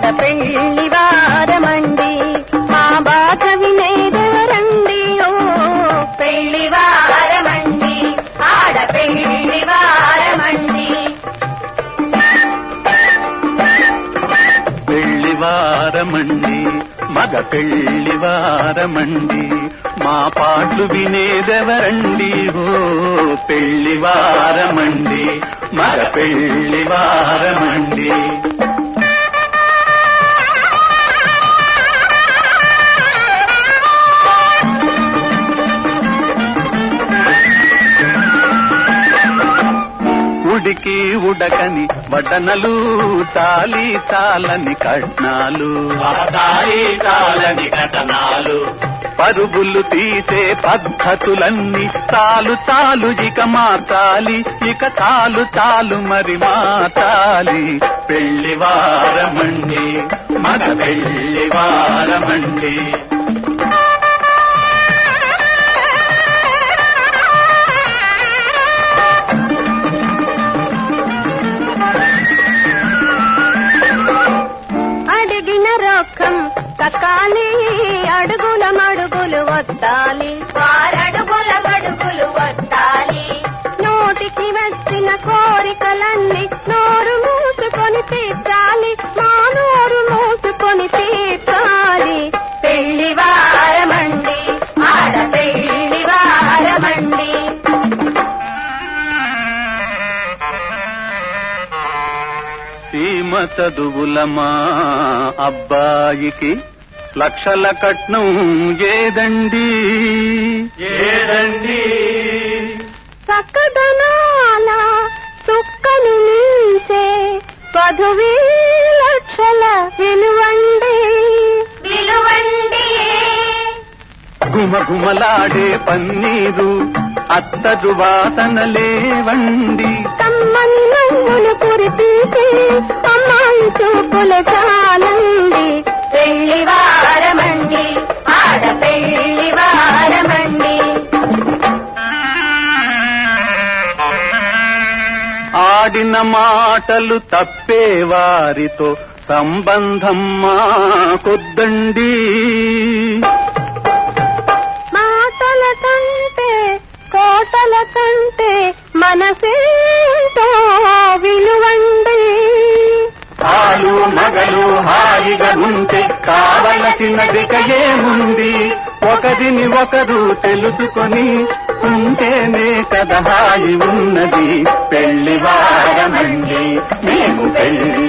పెళ్లి వారమండి మా బాధ వినేదెవరండి ఓ పెళ్లి వారమండి ఆడ పెళ్లి వారమండి పెళ్లి వారమండి మగ పెళ్లి వారమండి మా పాటలు వినేదెవరండి ఓ పెళ్లి వారమండి మగ పెళ్లి వారమండి ఉడికి ఉడకని వడనలు తాలి తాలని కట్నాలు తాయి తాళని కటనాలు పరుగులు తీసే పద్ధతులన్నీ తాలు తాలు ఇక మాతాలి ఇక తాలు తాలు మరి మాతాలి పెళ్లి వారమండి మగ పెళ్లి వారమండి అడిగిన రొక్కం కక్కాలి అడుగుల మడుగులు వత్తాలి వారడుగుల మడుగులు వత్తాలి నోటికి వచ్చిన కోరికలన్నీ నోరు మూసుకొని తీర్చాలి మా నోరు మూసుకొని తీర్చాలి పెళ్లి వారమండి ఆడ పెళ్లి వారమండి సీమ చదువుల మా అబ్బాయికి లక్షల కట్నం ఏదండి ఏదండి చక్కదనాల చుక్కను మీసే పదవీ లక్షల విలువండి విలువండి గుమగుమలాడే పన్నీరు అత్తరు వాసన లేవండి కమ్మన్నులు కురిపీసి అమ్మాయి చూపుల చాలండి పెళ్లి వారమండి ఆడ పెళ్లి వారమండి ఆడిన మాటలు తప్పే వారితో సంబంధం మాకొద్దండి మాటల కంటే కోటల కంటే మనసేంటో విలువండి ఆలు మగలు హాయిగా ఉంటే కావలసినదిక ఏముంది ఒకరిని ఒకరు తెలుసుకొని ఉంటేనే కదా హాయి ఉన్నది పెళ్లి వారమండి మేము పెళ్లి